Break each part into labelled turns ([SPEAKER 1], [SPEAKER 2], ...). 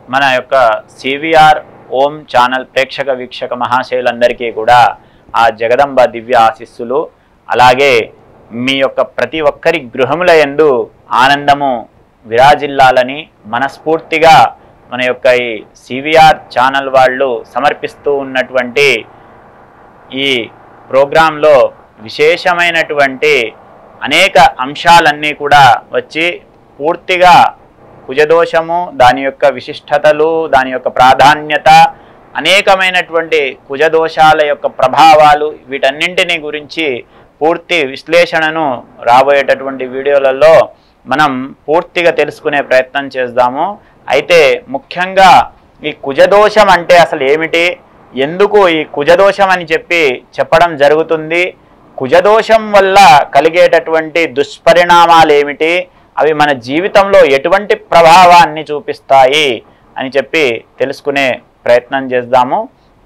[SPEAKER 1] మన యొక్క సివిఆర్ ఓం ఛానల్ ప్రేక్షక వీక్షక మహాశయులందరికీ కూడా ఆ జగదంబ దివ్య ఆశీస్సులు అలాగే మీ యొక్క ప్రతి ఒక్కరి గృహముల యందు ఆనందము విరాజిల్లాలని మనస్ఫూర్తిగా మన యొక్క ఈ సివిఆర్ ఛానల్ వాళ్ళు సమర్పిస్తూ ఉన్నటువంటి ఈ ప్రోగ్రాంలో విశేషమైనటువంటి అనేక అంశాలన్నీ కూడా వచ్చి పూర్తిగా కుజదోషము దాని యొక్క విశిష్టతలు దాని యొక్క ప్రాధాన్యత అనేకమైనటువంటి కుజదోషాల యొక్క ప్రభావాలు వీటన్నింటిని గురించి పూర్తి విశ్లేషణను రాబోయేటటువంటి వీడియోలలో మనం పూర్తిగా తెలుసుకునే ప్రయత్నం చేద్దాము అయితే ముఖ్యంగా ఈ కుజదోషం అంటే అసలు ఏమిటి ఎందుకు ఈ కుజదోషం అని చెప్పి చెప్పడం జరుగుతుంది కుజదోషం వల్ల కలిగేటటువంటి దుష్పరిణామాలు ఏమిటి అవి మన జీవితంలో ఎటువంటి ప్రభావాన్ని చూపిస్తాయి అని చెప్పి తెలుసుకునే ప్రయత్నం చేద్దాము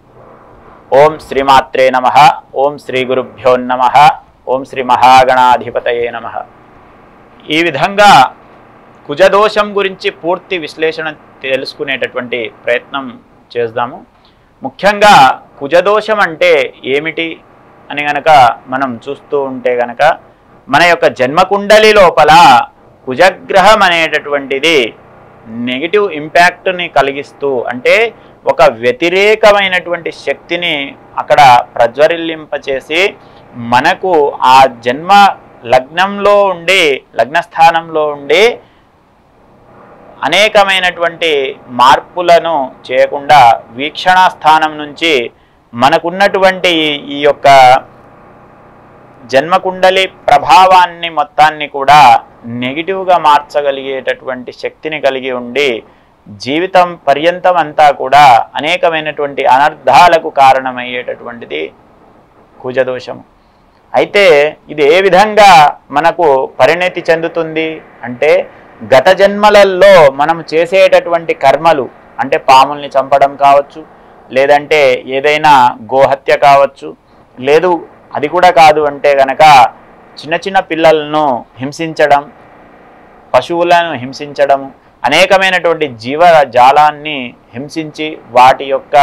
[SPEAKER 1] ఓం శ్రీమాత్రే నమ ఓం శ్రీ గురుభ్యో నమ ఓం శ్రీ మహాగణాధిపతయే నమ ఈ విధంగా కుజదోషం గురించి పూర్తి విశ్లేషణ తెలుసుకునేటటువంటి ప్రయత్నం చేద్దాము ముఖ్యంగా కుజదోషం అంటే ఏమిటి అని గనక మనం చూస్తూ ఉంటే గనక మన యొక్క జన్మకుండలి లోపల కుజగ్రహం అనేటటువంటిది నెగిటివ్ ఇంపాక్ట్ని కలిగిస్తూ అంటే ఒక వ్యతిరేకమైనటువంటి శక్తిని అక్కడ ప్రజ్వరిల్లింపచేసి మనకు ఆ జన్మ లగ్నంలో ఉండి లగ్నస్థానంలో ఉండి అనేకమైనటువంటి మార్పులను చేయకుండా వీక్షణా స్థానం నుంచి మనకున్నటువంటి ఈ- ఈ యొక్క జన్మకుండలి ప్రభావాన్ని మొత్తాన్ని కూడా నెగిటివ్గా మార్చగలిగేటటువంటి శక్తిని కలిగి ఉండి జీవితం పర్యంతం అంతా కూడా అనేకమైనటువంటి అనర్థాలకు కారణమయ్యేటటువంటిది కుజదోషము అయితే ఇది ఏ విధంగా మనకు పరిణతి చెందుతుంది అంటే గత జన్మలలో మనం చేసేటటువంటి కర్మలు అంటే పాముల్ని చంపడం కావచ్చు లేదంటే ఏదైనా గోహత్య కావచ్చు లేదు అది కూడా కాదు అంటే గనక చిన్న చిన్న పిల్లలను హింసించడం పశువులను హింసించడం అనేకమైనటువంటి జీవ జాలాన్ని హింసించి వాటి యొక్క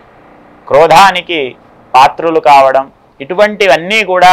[SPEAKER 1] క్రోధానికి పాత్రులు కావడం ఇటువంటివన్నీ కూడా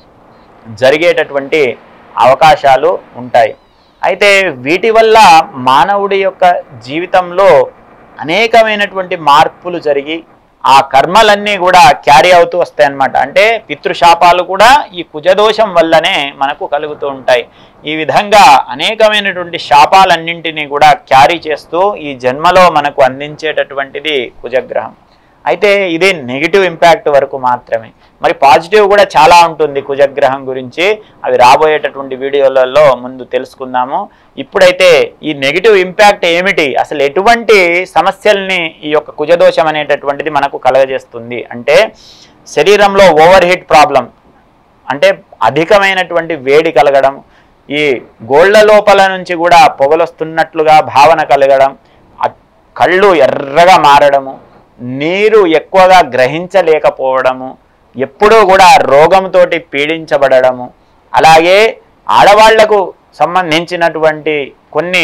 [SPEAKER 1] జరిగేటటువంటి అవకాశాలు ఉంటాయి అయితే వీటి వల్ల మానవుడి యొక్క జీవితంలో అనేకమైనటువంటి మార్పులు జరిగి ఆ కర్మలన్నీ కూడా క్యారీ అవుతూ వస్తాయి అన్నమాట అంటే పితృశాపాలు కూడా ఈ కుజదోషం వల్లనే మనకు కలుగుతూ ఉంటాయి ఈ విధంగా అనేకమైనటువంటి శాపాలన్నింటినీ కూడా క్యారీ చేస్తూ ఈ జన్మలో మనకు అందించేటటువంటిది కుజగ్రహం అయితే ఇది నెగిటివ్ ఇంపాక్ట్ వరకు మాత్రమే మరి పాజిటివ్ కూడా చాలా ఉంటుంది కుజగ్రహం గురించి అవి రాబోయేటటువంటి వీడియోలలో ముందు తెలుసుకుందాము ఇప్పుడైతే ఈ నెగిటివ్ ఇంపాక్ట్ ఏమిటి అసలు ఎటువంటి సమస్యల్ని ఈ యొక్క కుజదోషం అనేటటువంటిది మనకు కలగజేస్తుంది అంటే శరీరంలో ఓవర్ హీట్ ప్రాబ్లం అంటే అధికమైనటువంటి వేడి కలగడం ఈ గోళ్ళ లోపల నుంచి కూడా పొగలొస్తున్నట్లుగా భావన కలగడం ఆ కళ్ళు ఎర్రగా మారడము నీరు ఎక్కువగా గ్రహించలేకపోవడము ఎప్పుడూ కూడా రోగంతో పీడించబడము అలాగే ఆడవాళ్లకు సంబంధించినటువంటి కొన్ని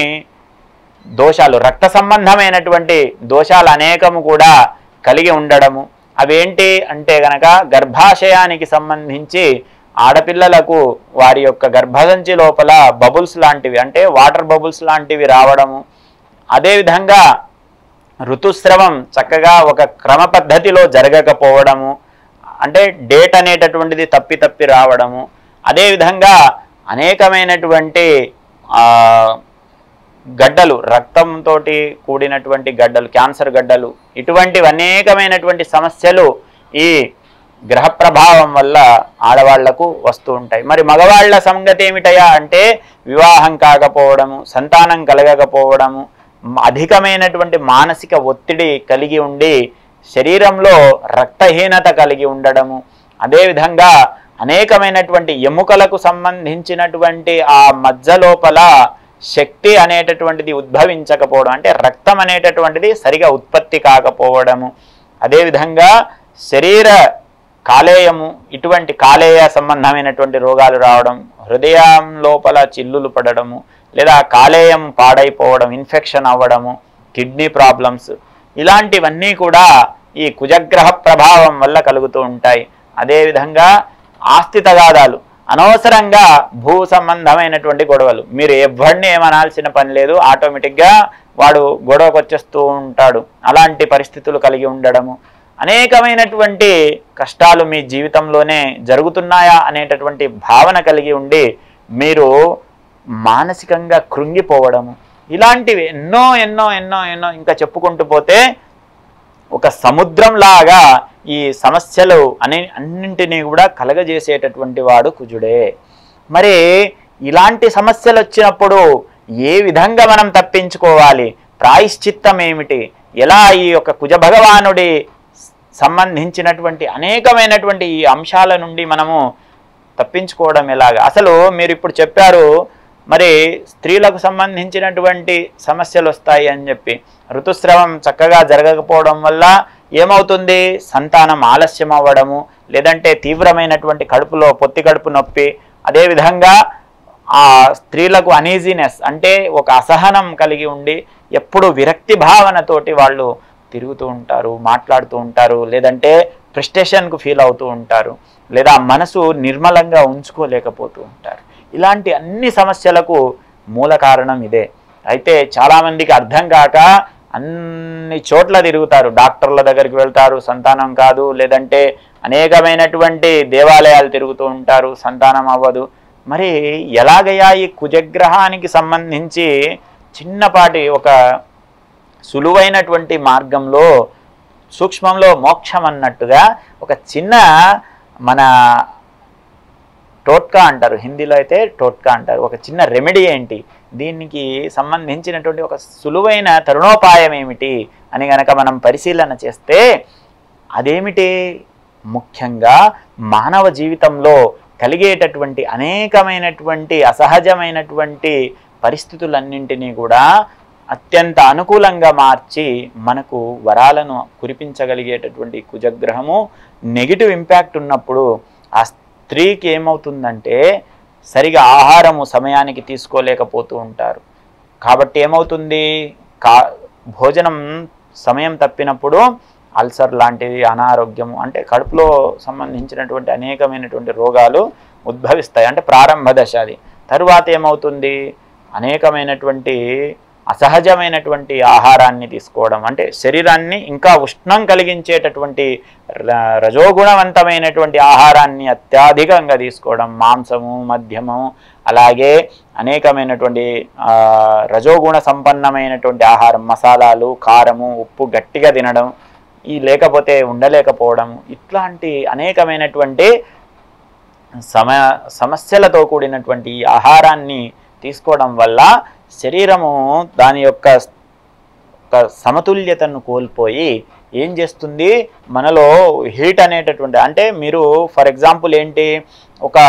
[SPEAKER 1] దోషాలు రక్త సంబంధమైనటువంటి దోషాలు అనేకము కూడా కలిగి ఉండడము అవేంటి అంటే గనక గర్భాశయానికి సంబంధించి ఆడపిల్లలకు వారి యొక్క గర్భసంచి లోపల బబుల్స్ లాంటివి అంటే వాటర్ బబుల్స్ లాంటివి రావడము అదేవిధంగా ఋతుస్రవం చక్కగా ఒక క్రమ పద్ధతిలో జరగకపోవడము అంటే డేట్ అనేటటువంటిది తప్పి తప్పి రావడము అదేవిధంగా అనేకమైనటువంటి ఆ, గడ్డలు రక్తంతో కూడినటువంటి గడ్డలు క్యాన్సర్ గడ్డలు ఇటువంటివి అనేకమైనటువంటి సమస్యలు ఈ గ్రహ ప్రభావం వల్ల ఆడవాళ్లకు వస్తూ ఉంటాయి మరి మగవాళ్ల సంగతి ఏమిటయా అంటే వివాహం కాకపోవడము సంతానం కలగకపోవడము మ- అధికమైనటువంటి మానసిక ఒత్తిడి కలిగి ఉండి శరీరంలో రక్తహీనత కలిగి ఉండడము అదేవిధంగా అనేకమైనటువంటి ఎముకలకు సంబంధించినటువంటి ఆ మజ్జ లోపల శక్తి అనేటటువంటిది ఉద్భవించకపోవడం అంటే రక్తం అనేటటువంటిది సరిగా ఉత్పత్తి కాకపోవడము అదేవిధంగా శరీర కాలేయము ఇటువంటి కాలేయ సంబంధమైనటువంటి రోగాలు రావడం హృదయం లోపల చిల్లులు పడడము లేదా కాలేయం పాడైపోవడం ఇన్ఫెక్షన్ అవ్వడము కిడ్నీ ప్రాబ్లమ్స్ ఇలాంటివన్నీ కూడా ఈ కుజగ్రహ ప్రభావం వల్ల కలుగుతూ ఉంటాయి అదేవిధంగా ఆస్తి తగాదాలు అనవసరంగా భూ సంబంధమైనటువంటి గొడవలు మీరు ఎవరిని ఏమనాల్సిన పని లేదు ఆటోమేటిక్గా వాడు గొడవకు వచ్చేస్తూ ఉంటాడు అలాంటి పరిస్థితులు కలిగి ఉండడము అనేకమైనటువంటి కష్టాలు మీ జీవితంలోనే జరుగుతున్నాయా అనేటటువంటి భావన కలిగి ఉండి మీరు మానసికంగా కృంగిపోవడము ఇలాంటివి ఎన్నో ఎన్నో ఎన్నో ఎన్నో ఇంకా చెప్పుకుంటూ పోతే ఒక సముద్రంలాగా ఈ సమస్యలు అనే అన్నింటినీ కూడా కలగజేసేటటువంటి వాడు కుజుడే మరి ఇలాంటి సమస్యలు వచ్చినప్పుడు ఏ విధంగా మనం తప్పించుకోవాలి ప్రాయశ్చిత్తం ఏమిటి ఎలా ఈ యొక్క కుజ భగవానుడి సంబంధించినటువంటి అనేకమైనటువంటి ఈ అంశాల నుండి మనము తప్పించుకోవడం ఎలాగా అసలు మీరు ఇప్పుడు చెప్పారు మరి స్త్రీలకు సంబంధించినటువంటి సమస్యలు వస్తాయి అని చెప్పి ఋతుస్రావం చక్కగా జరగకపోవడం వల్ల ఏమవుతుంది సంతానం ఆలస్యం అవ్వడము లేదంటే తీవ్రమైనటువంటి కడుపులో పొత్తి కడుపు నొప్పి అదేవిధంగా ఆ స్త్రీలకు అనీజీనెస్ అంటే ఒక అసహనం కలిగి ఉండి ఎప్పుడు విరక్తి భావనతోటి వాళ్ళు తిరుగుతూ ఉంటారు మాట్లాడుతూ ఉంటారు లేదంటే ఫ్రస్ట్రేషన్కు ఫీల్ అవుతూ ఉంటారు లేదా మనసు నిర్మలంగా ఉంచుకోలేకపోతూ ఉంటారు ఇలాంటి అన్ని సమస్యలకు మూల కారణం ఇదే అయితే చాలామందికి అర్థం కాక అన్ని చోట్ల తిరుగుతారు డాక్టర్ల దగ్గరికి వెళ్తారు సంతానం కాదు లేదంటే అనేకమైనటువంటి దేవాలయాలు తిరుగుతూ ఉంటారు సంతానం అవ్వదు మరి ఎలాగయ్యా ఈ కుజగ్రహానికి సంబంధించి చిన్నపాటి ఒక సులువైనటువంటి మార్గంలో సూక్ష్మంలో మోక్షం అన్నట్టుగా ఒక చిన్న మన టోట్కా అంటారు హిందీలో అయితే టోట్కా అంటారు ఒక చిన్న రెమెడీ ఏంటి దీనికి సంబంధించినటువంటి ఒక సులువైన తరుణోపాయం ఏమిటి అని గనక మనం పరిశీలన చేస్తే అదేమిటి ముఖ్యంగా మానవ జీవితంలో కలిగేటటువంటి అనేకమైనటువంటి అసహజమైనటువంటి పరిస్థితులన్నింటినీ కూడా అత్యంత అనుకూలంగా మార్చి మనకు వరాలను కురిపించగలిగేటటువంటి కుజగ్రహము నెగిటివ్ ఇంపాక్ట్ ఉన్నప్పుడు ఆ స్త్రీకి ఏమవుతుందంటే సరిగా ఆహారము సమయానికి తీసుకోలేకపోతూ ఉంటారు కాబట్టి ఏమవుతుంది కా భోజనం సమయం తప్పినప్పుడు అల్సర్ లాంటివి అనారోగ్యము అంటే కడుపులో సంబంధించినటువంటి అనేకమైనటువంటి రోగాలు ఉద్భవిస్తాయి అంటే ప్రారంభ దశ అది తరువాత ఏమవుతుంది అనేకమైనటువంటి అసహజమైనటువంటి ఆహారాన్ని తీసుకోవడం అంటే శరీరాన్ని ఇంకా ఉష్ణం కలిగించేటటువంటి ర- రజోగుణవంతమైనటువంటి ఆహారాన్ని అత్యధికంగా తీసుకోవడం మాంసము మద్యము అలాగే అనేకమైనటువంటి ఆ, రజోగుణ సంపన్నమైనటువంటి ఆహారం మసాలాలు కారము ఉప్పు గట్టిగా తినడం ఈ లేకపోతే ఉండలేకపోవడం ఇట్లాంటి అనేకమైనటువంటి సమ సమస్యలతో కూడినటువంటి ఈ ఆహారాన్ని తీసుకోవడం వల్ల శరీరము దాని యొక్క ఒక సమతుల్యతను కోల్పోయి ఏం చేస్తుంది మనలో హీట్ అనేటటువంటి అంటే మీరు ఫర్ ఎగ్జాంపుల్ ఏంటి ఒక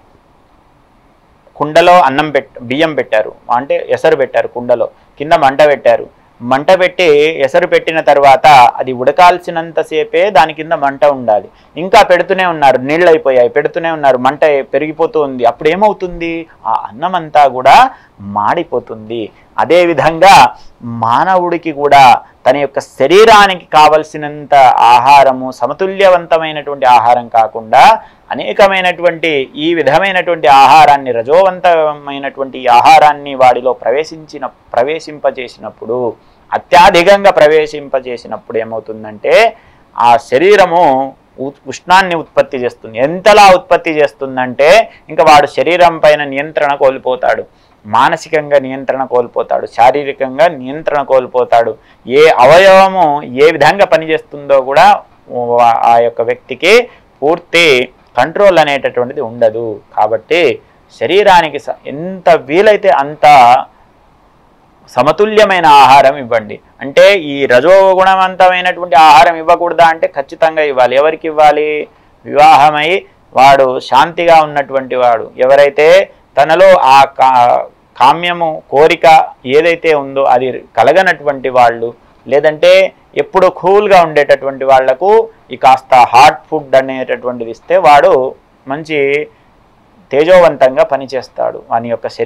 [SPEAKER 1] కుండలో అన్నం పెట్ బియ్యం పెట్టారు అంటే ఎసరు పెట్టారు కుండలో కింద మంట పెట్టారు మంట పెట్టి ఎసరు పెట్టిన తర్వాత అది ఉడకాల్సినంతసేపే దాని కింద మంట ఉండాలి ఇంకా పెడుతూనే ఉన్నారు నీళ్ళు అయిపోయాయి పెడుతూనే ఉన్నారు మంట పెరిగిపోతూ ఉంది అప్పుడు ఏమవుతుంది ఆ అన్నం అంతా కూడా మాడిపోతుంది అదేవిధంగా మానవుడికి కూడా తన యొక్క శరీరానికి కావలసినంత ఆహారము సమతుల్యవంతమైనటువంటి ఆహారం కాకుండా అనేకమైనటువంటి ఈ విధమైనటువంటి ఆహారాన్ని రజోవంతమైనటువంటి ఈ ఆహారాన్ని వాడిలో ప్రవేశించిన ప్రవేశింపజేసినప్పుడు అత్యధికంగా ప్రవేశింపజేసినప్పుడు ఏమవుతుందంటే ఆ శరీరము ఉ- ఉష్ణాన్ని ఉత్పత్తి చేస్తుంది ఎంతలా ఉత్పత్తి చేస్తుందంటే ఇంకా వాడు శరీరం పైన నియంత్రణ కోల్పోతాడు మానసికంగా నియంత్రణ కోల్పోతాడు శారీరకంగా నియంత్రణ కోల్పోతాడు ఏ అవయవము ఏ విధంగా పనిచేస్తుందో కూడా వా- ఆ యొక్క వ్యక్తికి పూర్తి కంట్రోల్ అనేటటువంటిది ఉండదు కాబట్టి శరీరానికి స- ఎంత వీలైతే అంత సమతుల్యమైన ఆహారం ఇవ్వండి అంటే ఈ రజోగుణవంతమైనటువంటి ఆహారం ఇవ్వకూడదా అంటే ఖచ్చితంగా ఇవ్వాలి ఎవరికి ఇవ్వాలి వివాహమై వాడు శాంతిగా ఉన్నటువంటి వాడు ఎవరైతే తనలో ఆ కా కామ్యము కోరిక ఏదైతే ఉందో అది కలగనటువంటి వాళ్ళు లేదంటే ఎప్పుడు కూల్గా ఉండేటటువంటి వాళ్లకు ఈ కాస్త హాట్ ఫుడ్ అనేటటువంటిది ఇస్తే వాడు మంచి తేజోవంతంగా పనిచేస్తాడు వాని యొక్క శరీరం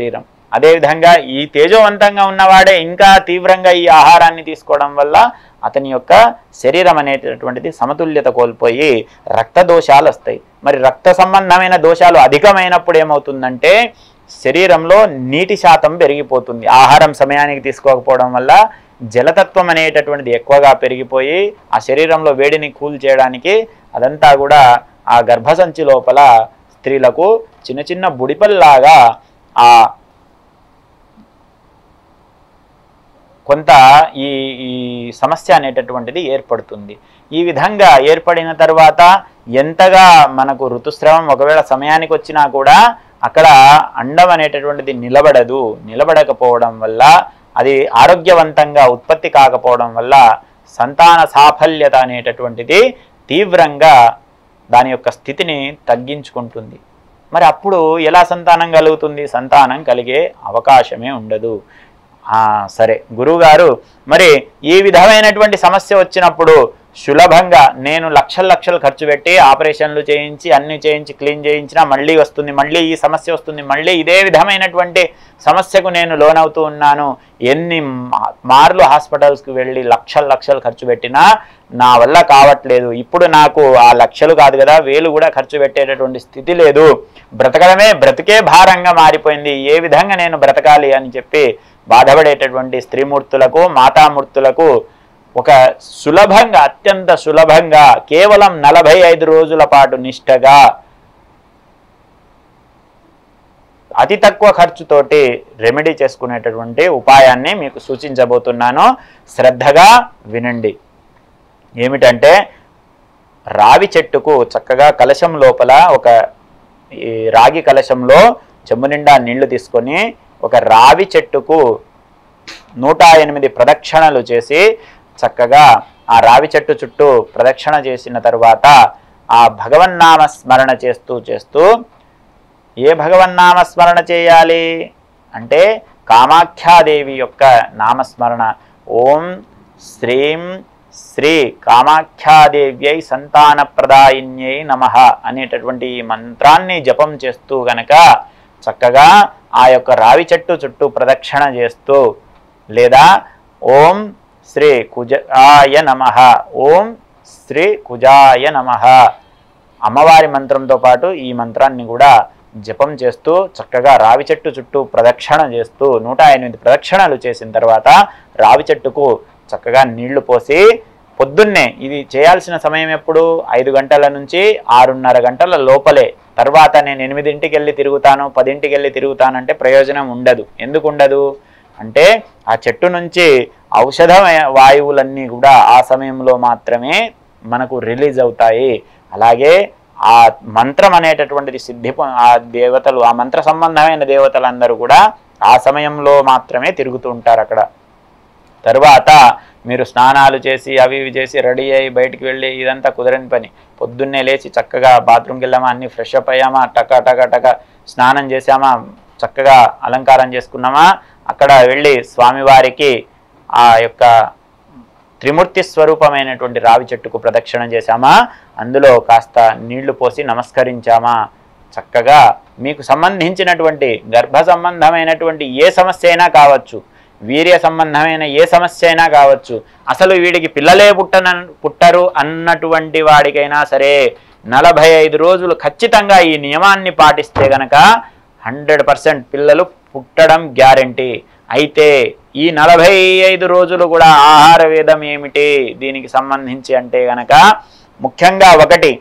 [SPEAKER 1] అదేవిధంగా ఈ తేజోవంతంగా ఉన్నవాడే ఇంకా తీవ్రంగా ఈ ఆహారాన్ని తీసుకోవడం వల్ల అతని యొక్క శరీరం అనేటటువంటిది సమతుల్యత కోల్పోయి రక్త దోషాలు వస్తాయి మరి రక్త సంబంధమైన దోషాలు అధికమైనప్పుడు ఏమవుతుందంటే శరీరంలో నీటి శాతం పెరిగిపోతుంది ఆహారం సమయానికి తీసుకోకపోవడం వల్ల జలతత్వం అనేటటువంటిది ఎక్కువగా పెరిగిపోయి ఆ శరీరంలో వేడిని కూల్ చేయడానికి అదంతా కూడా ఆ గర్భసంచి లోపల స్త్రీలకు చిన్న చిన్న బుడిపల్లాగా ఆ కొంత ఈ ఈ సమస్య అనేటటువంటిది ఏర్పడుతుంది ఈ విధంగా ఏర్పడిన తర్వాత ఎంతగా మనకు ఋతుస్రావం ఒకవేళ సమయానికి వచ్చినా కూడా అక్కడ అండం అనేటటువంటిది నిలబడదు నిలబడకపోవడం వల్ల అది ఆరోగ్యవంతంగా ఉత్పత్తి కాకపోవడం వల్ల సంతాన సాఫల్యత అనేటటువంటిది తీవ్రంగా దాని యొక్క స్థితిని తగ్గించుకుంటుంది మరి అప్పుడు ఎలా సంతానం కలుగుతుంది సంతానం కలిగే అవకాశమే ఉండదు ఆ, సరే గురువుగారు మరి ఈ విధమైనటువంటి సమస్య వచ్చినప్పుడు సులభంగా నేను లక్షల లక్షలు ఖర్చు పెట్టి ఆపరేషన్లు చేయించి అన్ని చేయించి క్లీన్ చేయించినా మళ్ళీ వస్తుంది మళ్ళీ ఈ సమస్య వస్తుంది మళ్ళీ ఇదే విధమైనటువంటి సమస్యకు నేను లోనవుతూ ఉన్నాను ఎన్ని మా- మార్లు హాస్పిటల్స్కి వెళ్ళి లక్షల లక్షలు ఖర్చు పెట్టినా నా వల్ల కావట్లేదు ఇప్పుడు నాకు ఆ లక్షలు కాదు కదా వేలు కూడా ఖర్చు పెట్టేటటువంటి స్థితి లేదు బ్రతకడమే బ్రతికే భారంగా మారిపోయింది ఏ విధంగా నేను బ్రతకాలి అని చెప్పి బాధపడేటటువంటి స్త్రీమూర్తులకు మాతామూర్తులకు ఒక సులభంగా అత్యంత సులభంగా కేవలం నలభై ఐదు రోజుల పాటు నిష్టగా అతి తక్కువ ఖర్చుతోటి రెమెడీ చేసుకునేటటువంటి ఉపాయాన్ని మీకు సూచించబోతున్నాను శ్రద్ధగా వినండి ఏమిటంటే రావి చెట్టుకు చక్కగా కలశం లోపల ఒక ఈ రాగి కలశంలో చెంబు నిండా నీళ్లు తీసుకొని ఒక రావి చెట్టుకు నూట ఎనిమిది ప్రదక్షిణలు చేసి చక్కగా ఆ రావి చెట్టు చుట్టూ ప్రదక్షిణ చేసిన తరువాత ఆ భగవన్నామ స్మరణ చేస్తూ చేస్తూ ఏ భగవన్నామ స్మరణ చేయాలి అంటే కామాఖ్యాదేవి యొక్క నామస్మరణ ఓం శ్రీం శ్రీ కామాఖ్యాదేవ్యై సంతానప్రదాయిన్యై నమ అనేటటువంటి ఈ మంత్రాన్ని జపం చేస్తూ గనక చక్కగా ఆ యొక్క రావి చెట్టు చుట్టూ ప్రదక్షిణ చేస్తూ లేదా ఓం శ్రీ కుజాయ నమ ఓం శ్రీ కుజాయ నమ అమ్మవారి మంత్రంతో పాటు ఈ మంత్రాన్ని కూడా జపం చేస్తూ చక్కగా రావి చెట్టు చుట్టూ ప్రదక్షిణ చేస్తూ నూట ఎనిమిది ప్రదక్షిణలు చేసిన తర్వాత రావి చెట్టుకు చక్కగా నీళ్లు పోసి పొద్దున్నే ఇది చేయాల్సిన సమయం ఎప్పుడు ఐదు గంటల నుంచి ఆరున్నర గంటల లోపలే తర్వాత నేను ఎనిమిదింటికి వెళ్ళి తిరుగుతాను పదింటికి వెళ్ళి తిరుగుతానంటే ప్రయోజనం ఉండదు ఎందుకు ఉండదు అంటే ఆ చెట్టు నుంచి ఔషధ వాయువులన్నీ కూడా ఆ సమయంలో మాత్రమే మనకు రిలీజ్ అవుతాయి అలాగే ఆ మంత్రం అనేటటువంటిది సిద్ధి పొ- ఆ దేవతలు ఆ మంత్ర సంబంధమైన దేవతలందరూ కూడా ఆ సమయంలో మాత్రమే తిరుగుతూ ఉంటారు అక్కడ తరువాత మీరు స్నానాలు చేసి అవి ఇవి చేసి రెడీ అయ్యి బయటికి వెళ్ళి ఇదంతా కుదరని పని పొద్దున్నే లేచి చక్కగా బాత్రూమ్కి వెళ్ళామా అన్ని ఫ్రెష్ అప్ అయ్యామా టక టక టక స్నానం చేసామా చక్కగా అలంకారం చేసుకున్నామా అక్కడ వెళ్ళి స్వామివారికి ఆ యొక్క త్రిమూర్తి స్వరూపమైనటువంటి రావి చెట్టుకు ప్రదక్షిణ చేశామా అందులో కాస్త నీళ్లు పోసి నమస్కరించామా చక్కగా మీకు సంబంధించినటువంటి గర్భ సంబంధమైనటువంటి ఏ సమస్య అయినా కావచ్చు వీర్య సంబంధమైన ఏ సమస్య అయినా కావచ్చు అసలు వీడికి పిల్లలే పుట్టన పుట్టరు అన్నటువంటి వాడికైనా సరే నలభై ఐదు రోజులు ఖచ్చితంగా ఈ నియమాన్ని పాటిస్తే గనక హండ్రెడ్ పర్సెంట్ పిల్లలు పుట్టడం గ్యారంటీ అయితే ఈ నలభై ఐదు రోజులు కూడా ఆహార వేదం ఏమిటి దీనికి సంబంధించి అంటే గనక ముఖ్యంగా ఒకటి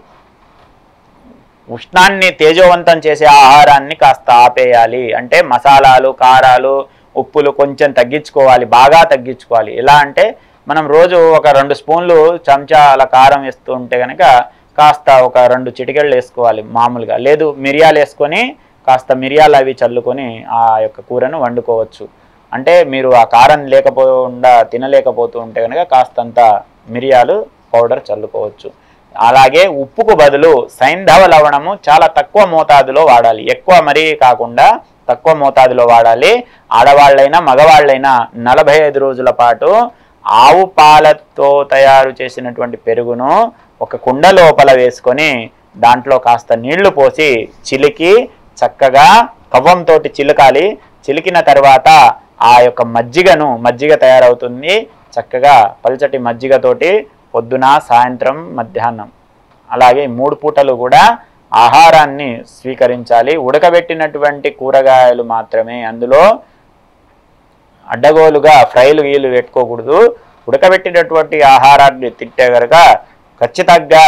[SPEAKER 1] ఉష్ణాన్ని తేజోవంతం చేసే ఆహారాన్ని కాస్త ఆపేయాలి అంటే మసాలాలు కారాలు ఉప్పులు కొంచెం తగ్గించుకోవాలి బాగా తగ్గించుకోవాలి ఎలా అంటే మనం రోజు ఒక రెండు స్పూన్లు చెంచా అలా కారం వేస్తూ ఉంటే కనుక కాస్త ఒక రెండు చిటికెళ్ళు వేసుకోవాలి మామూలుగా లేదు మిరియాలు వేసుకొని కాస్త మిరియాలు అవి చల్లుకొని ఆ యొక్క కూరను వండుకోవచ్చు అంటే మీరు ఆ కారం లేకపోకుండా తినలేకపోతూ ఉంటే కనుక కాస్తంత మిరియాలు పౌడర్ చల్లుకోవచ్చు అలాగే ఉప్పుకు బదులు సైంధవ లవణము చాలా తక్కువ మోతాదులో వాడాలి ఎక్కువ మరీ కాకుండా తక్కువ మోతాదులో వాడాలి ఆడవాళ్ళైనా మగవాళ్ళైనా నలభై ఐదు రోజుల పాటు ఆవు పాలతో తయారు చేసినటువంటి పెరుగును ఒక కుండ లోపల వేసుకొని దాంట్లో కాస్త నీళ్లు పోసి చిలికి చక్కగా కవ్వంతో చిలకాలి చిలికిన తర్వాత ఆ యొక్క మజ్జిగను మజ్జిగ తయారవుతుంది చక్కగా పల్చటి మజ్జిగతోటి పొద్దున సాయంత్రం మధ్యాహ్నం అలాగే మూడు పూటలు కూడా ఆహారాన్ని స్వీకరించాలి ఉడకబెట్టినటువంటి కూరగాయలు మాత్రమే అందులో అడ్డగోలుగా ఫ్రైలు గీలు పెట్టుకోకూడదు ఉడకబెట్టినటువంటి ఆహారాన్ని తింటే కనుక ఖచ్చితంగా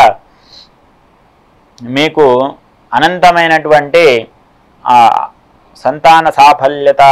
[SPEAKER 1] మీకు అనంతమైనటువంటి ఆ సంతాన సాఫల్యత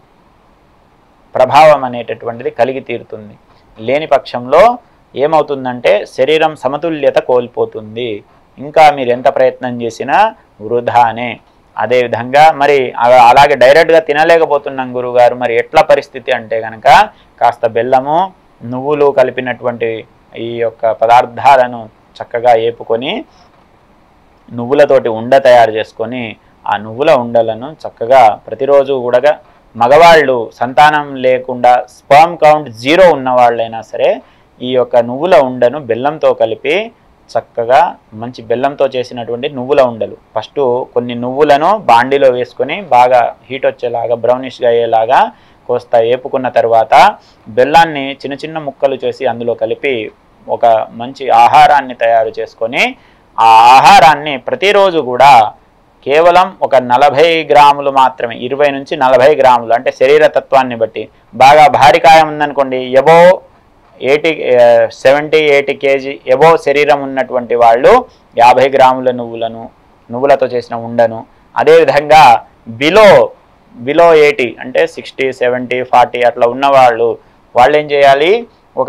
[SPEAKER 1] ప్రభావం అనేటటువంటిది కలిగి తీరుతుంది లేని పక్షంలో ఏమవుతుందంటే శరీరం సమతుల్యత కోల్పోతుంది ఇంకా మీరు ఎంత ప్రయత్నం చేసినా వృధానే అదేవిధంగా మరి అలా- అలాగే డైరెక్ట్గా తినలేకపోతున్నాం గురుగారు మరి ఎట్లా పరిస్థితి అంటే కనుక కాస్త బెల్లము నువ్వులు కలిపినటువంటి ఈ యొక్క పదార్థాలను చక్కగా ఏపుకొని నువ్వులతోటి ఉండ తయారు చేసుకొని ఆ నువ్వుల ఉండలను చక్కగా ప్రతిరోజు కూడా మగవాళ్ళు సంతానం లేకుండా స్పర్మ్ కౌంట్ జీరో ఉన్న వాళ్ళైనా సరే ఈ యొక్క నువ్వుల ఉండను బెల్లంతో కలిపి చక్కగా మంచి బెల్లంతో చేసినటువంటి నువ్వుల ఉండలు ఫస్ట్ కొన్ని నువ్వులను బాండీలో వేసుకొని బాగా హీట్ వచ్చేలాగా బ్రౌనిష్గా అయ్యేలాగా కోస్తా ఏపుకున్న తర్వాత బెల్లాన్ని చిన్న చిన్న ముక్కలు చేసి అందులో కలిపి ఒక మంచి ఆహారాన్ని తయారు చేసుకొని ఆ ఆహారాన్ని ప్రతిరోజు కూడా కేవలం ఒక నలభై గ్రాములు మాత్రమే ఇరవై నుంచి నలభై గ్రాములు అంటే శరీర తత్వాన్ని బట్టి బాగా భారీ కాయం ఉందనుకోండి above eighty seventy eighty KG above శరీరం ఉన్నటువంటి వాళ్ళు యాభై గ్రాముల నువ్వులను నువ్వులతో చేసిన ఉండను అదేవిధంగా బిలో బిలో ఎయిటీ అంటే సిక్స్టీ సెవెంటీ ఫార్టీ అట్లా ఉన్నవాళ్ళు వాళ్ళు ఏం చేయాలి ఒక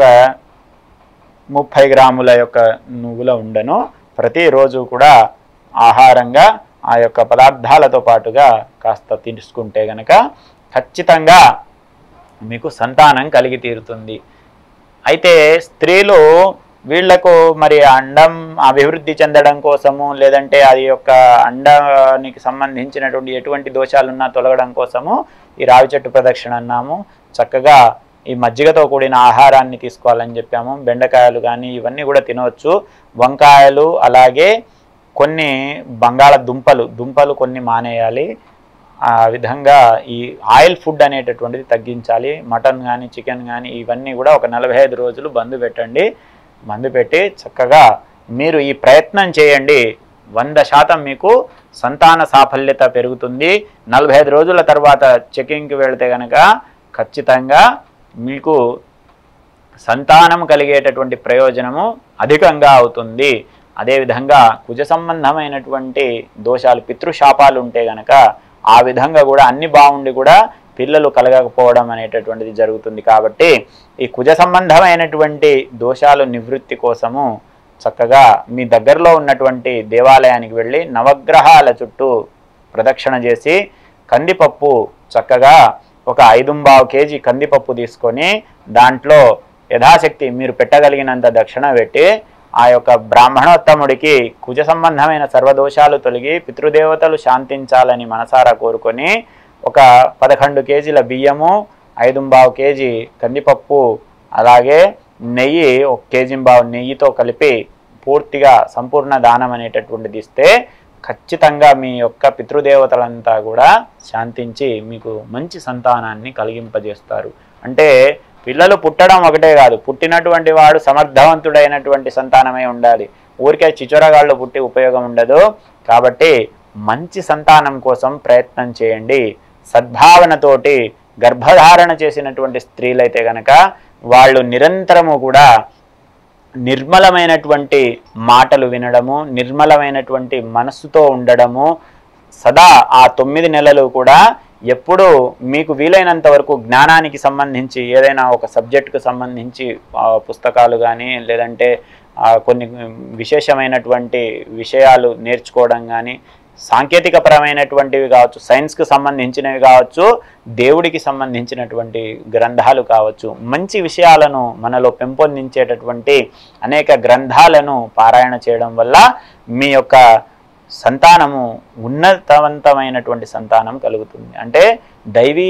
[SPEAKER 1] ముప్పై గ్రాముల యొక్క నువ్వుల ఉండను ప్రతిరోజు కూడా ఆహారంగా ఆ యొక్క పదార్థాలతో పాటుగా కాస్త తీసుకుంటే గనక ఖచ్చితంగా మీకు సంతానం కలిగి తీరుతుంది అయితే స్త్రీలు వీళ్లకు మరి అండం అభివృద్ధి చెందడం కోసము లేదంటే అది యొక్క అండానికి సంబంధించినటువంటి ఎటువంటి దోషాలున్నా తొలగడం కోసము ఈ రావి చెట్టు ప్రదక్షిణ అన్నాము చక్కగా ఈ మజ్జిగతో కూడిన ఆహారాన్ని తీసుకోవాలని చెప్పాము బెండకాయలు కానీ ఇవన్నీ కూడా తినవచ్చు వంకాయలు అలాగే కొన్ని బంగాళ దుంపలు దుంపలు కొన్ని మానేయాలి ఆ విధంగా ఈ ఆయిల్ ఫుడ్ అనేటటువంటిది తగ్గించాలి మటన్ కానీ చికెన్ కానీ ఇవన్నీ కూడా ఒక నలభై ఐదు రోజులు బంద్ పెట్టండి బంద్ పెట్టి చక్కగా మీరు ఈ ప్రయత్నం చేయండి వంద శాతం మీకు సంతాన సాఫల్యత పెరుగుతుంది నలభై ఐదు రోజుల తర్వాత చెకింగ్కి వెళితే కనుక ఖచ్చితంగా మీకు సంతానం కలిగేటటువంటి ప్రయోజనము అధికంగా అవుతుంది అదేవిధంగా కుజ సంబంధమైనటువంటి దోషాలు పితృశాపాలు ఉంటే గనక ఆ విధంగా కూడా అన్ని బాగుండి కూడా పిల్లలు కలగకపోవడం అనేటటువంటిది జరుగుతుంది కాబట్టి ఈ కుజ సంబంధమైనటువంటి దోషాలు నివృత్తి కోసము చక్కగా మీ దగ్గరలో ఉన్నటువంటి దేవాలయానికి వెళ్ళి నవగ్రహాల చుట్టూ ప్రదక్షిణ చేసి కందిపప్పు చక్కగా ఒక ఐదుంబావు కేజీ కందిపప్పు తీసుకొని దాంట్లో యథాశక్తి మీరు పెట్టగలిగినంత దక్షిణ పెట్టి ఆ యొక్క బ్రాహ్మణోత్తముడికి కుజ సంబంధమైన సర్వదోషాలు తొలగి పితృదేవతలు శాంతించాలని మనసారా కోరుకొని ఒక పదకొండు కేజీల బియ్యము ఐదుంబావు కేజీ కందిపప్పు అలాగే నెయ్యి ఒక కేజీ బావు నెయ్యితో కలిపి పూర్తిగా సంపూర్ణ దానం అనేటటువంటిది ఇస్తే ఖచ్చితంగా మీ యొక్క పితృదేవతలంతా కూడా శాంతించి మీకు మంచి సంతానాన్ని కలిగింపజేస్తారు అంటే పిల్లలు పుట్టడం ఒకటే కాదు పుట్టినటువంటి వాడు సమర్థవంతుడైనటువంటి సంతానమే ఉండాలి ఊరికే చిచొరగాళ్ళు పుట్టి ఉపయోగం ఉండదు కాబట్టి మంచి సంతానం కోసం ప్రయత్నం చేయండి సద్భావనతోటి గర్భధారణ చేసినటువంటి స్త్రీలైతే గనక వాళ్ళు నిరంతరము కూడా నిర్మలమైనటువంటి మాటలు వినడము నిర్మలమైనటువంటి మనస్సుతో ఉండడము సదా ఆ తొమ్మిది నెలలు కూడా ఎప్పుడు మీకు వీలైనంత వరకు జ్ఞానానికి సంబంధించి ఏదైనా ఒక సబ్జెక్టుకు సంబంధించి ఆ, పుస్తకాలు కానీ లేదంటే ఆ, కొన్ని విశేషమైనటువంటి విషయాలు నేర్చుకోవడం కానీ సాంకేతికపరమైనటువంటివి కావచ్చు సైన్స్కి సంబంధించినవి కావచ్చు దేవుడికి సంబంధించినటువంటి గ్రంథాలు కావచ్చు మంచి విషయాలను మనలో పెంపొందించేటటువంటి అనేక గ్రంథాలను పారాయణ చేయడం వల్ల మీ యొక్క సంతానము ఉన్నతవంతమైనటువంటి సంతానం కలుగుతుంది అంటే దైవీ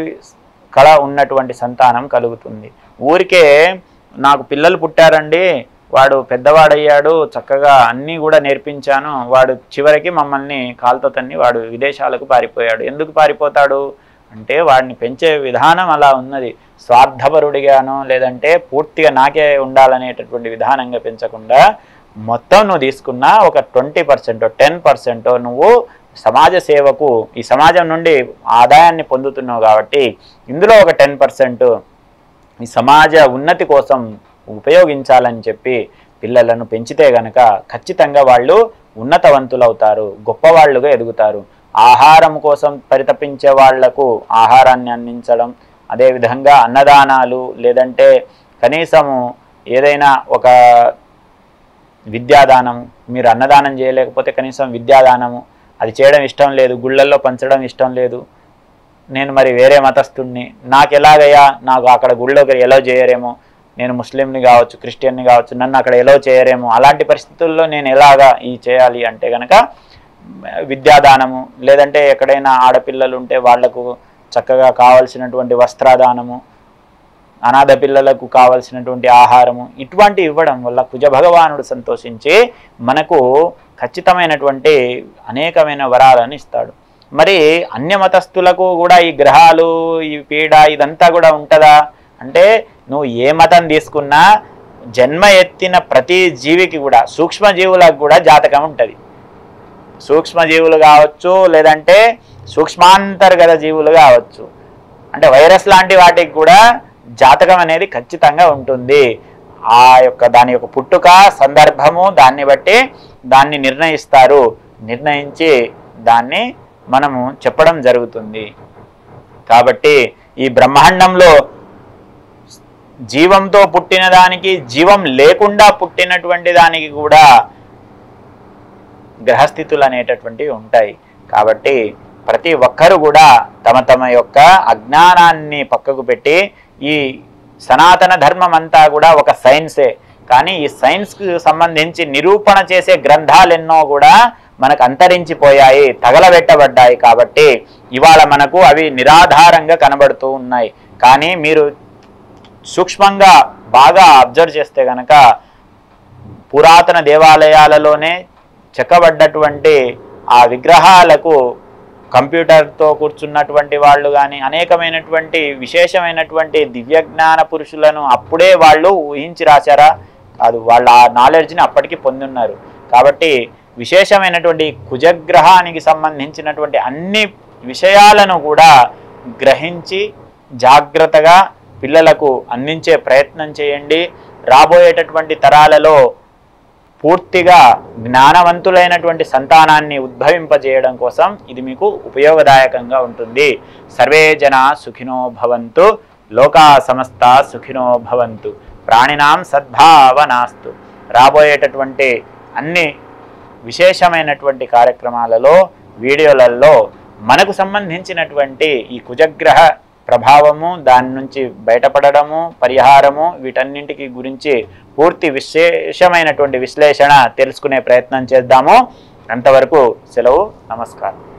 [SPEAKER 1] కళ ఉన్నటువంటి సంతానం కలుగుతుంది ఊరికే నాకు పిల్లలు పుట్టారండి వాడు పెద్దవాడయ్యాడు చక్కగా అన్నీ కూడా నేర్పించాను వాడు చివరికి మమ్మల్ని కాలుతో తన్ని వాడు విదేశాలకు పారిపోయాడు ఎందుకు పారిపోతాడు అంటే వాడిని పెంచే విధానం అలా ఉన్నది స్వార్థపరుడిగానో లేదంటే పూర్తిగా నాకే ఉండాలనేటటువంటి విధానంగా పెంచకుండా మొత్తం నువ్వు తీసుకున్నా ఒక ట్వంటీ పర్సెంట్ టెన్ పర్సెంట్ నువ్వు సమాజ సేవకు ఈ సమాజం నుండి ఆదాయాన్ని పొందుతున్నావు కాబట్టి ఇందులో ఒక టెన్ పర్సెంట్ ఈ సమాజ ఉన్నతి కోసం ఉపయోగించాలని చెప్పి పిల్లలను పెంచితే గనక ఖచ్చితంగా వాళ్ళు ఉన్నతవంతులవుతారు గొప్పవాళ్ళుగా ఎదుగుతారు ఆహారం కోసం పరితపించే వాళ్లకు ఆహారాన్ని అందించడం అదేవిధంగా అన్నదానాలు లేదంటే కనీసము ఏదైనా ఒక విద్యాదానం మీరు అన్నదానం చేయలేకపోతే కనీసం విద్యాదానము అది చేయడం ఇష్టం లేదు గుళ్ళల్లో పంచడం ఇష్టం లేదు నేను మరి వేరే మతస్థుడిని నాకు ఎలాగయ్యా నాకు అక్కడ గుళ్ళోకి ఎలో చేయరేమో నేను ముస్లింని కావచ్చు క్రిస్టియన్ని కావచ్చు నన్ను అక్కడ ఎలో చేయరేమో అలాంటి పరిస్థితుల్లో నేను ఎలాగా ఈ చేయాలి అంటే కనుక విద్యాదానము లేదంటే ఎక్కడైనా ఆడపిల్లలు ఉంటే వాళ్లకు చక్కగా కావలసినటువంటి వస్త్రదానము అనాథ పిల్లలకు కావలసినటువంటి ఆహారము ఇటువంటి ఇవ్వడం వల్ల కుజ భగవానుడు సంతోషించి మనకు ఖచ్చితమైనటువంటి అనేకమైన వరాలను ఇస్తాడు మరి అన్య మతస్థులకు కూడా ఈ గ్రహాలు ఈ పీడ ఇదంతా కూడా ఉంటుందా అంటే నువ్వు ఏ మతం తీసుకున్నా జన్మ ఎత్తిన ప్రతి జీవికి కూడా సూక్ష్మజీవులకు కూడా జాతకం ఉంటుంది సూక్ష్మజీవులు కావచ్చు లేదంటే సూక్ష్మాంతర్గత జీవులు కావచ్చు అంటే వైరస్ లాంటి వాటికి కూడా జాతకం అనేది ఖచ్చితంగా ఉంటుంది ఆ యొక్క దాని యొక్క పుట్టుక సందర్భము దాన్ని బట్టి దాన్ని నిర్ణయిస్తారు నిర్ణయించి దాన్ని మనము చెప్పడం జరుగుతుంది కాబట్టి ఈ బ్రహ్మాండంలో జీవంతో పుట్టిన దానికి జీవం లేకుండా పుట్టినటువంటి దానికి కూడా గ్రహస్థితులు అనేటటువంటివి ఉంటాయి కాబట్టి ప్రతి ఒక్కరు కూడా తమ తమ యొక్క అజ్ఞానాన్ని పక్కకు పెట్టి ఈ సనాతన ధర్మం అంతా కూడా ఒక సైన్సే కానీ ఈ సైన్స్కి సంబంధించి నిరూపణ చేసే గ్రంథాలు ఎన్నో కూడా మనకు అంతరించిపోయాయి తగలబెట్టబడ్డాయి కాబట్టి ఇవాళ మనకు అవి నిరాధారంగా కనబడుతూ ఉన్నాయి కానీ మీరు సూక్ష్మంగా బాగా అబ్జర్వ్ చేస్తే గనక పురాతన దేవాలయాలలోనే చెక్కబడ్డటువంటి ఆ విగ్రహాలకు కంప్యూటర్తో కూర్చున్నటువంటి వాళ్ళు కానీ అనేకమైనటువంటి విశేషమైనటువంటి దివ్యజ్ఞాన పురుషులను అప్పుడే వాళ్ళు ఊహించి రాశారా కాదు వాళ్ళ ఆ నాలెడ్జ్ని అప్పటికి పొందున్నారు కాబట్టి విశేషమైనటువంటి కుజగ్రహానికి సంబంధించినటువంటి అన్ని విషయాలను కూడా గ్రహించి జాగ్రత్తగా పిల్లలకు అందించే ప్రయత్నం చేయండి రాబోయేటటువంటి తరాలలో పూర్తిగా జ్ఞానవంతులైనటువంటి సంతానాన్ని ఉద్భవింపజేయడం కోసం ఇది మీకు ఉపయోగదాయకంగా ఉంటుంది సర్వే జన సుఖినో భవంతు లోకా సమస్త సుఖినో భవంతు ప్రాణినాం సద్భావనాస్తు రాబోయేటటువంటి అన్ని విశేషమైనటువంటి కార్యక్రమాలలో వీడియోలలో మనకు సంబంధించినటువంటి ఈ కుజగ్రహ ప్రభావము దాని నుంచి బయటపడడము పరిహారము వీటన్నింటికి గురించి పూర్తి విశేషమైనటువంటి విశ్లేషణ తెలుసుకునే ప్రయత్నం చేద్దాము అంతవరకు సెలవు నమస్కారం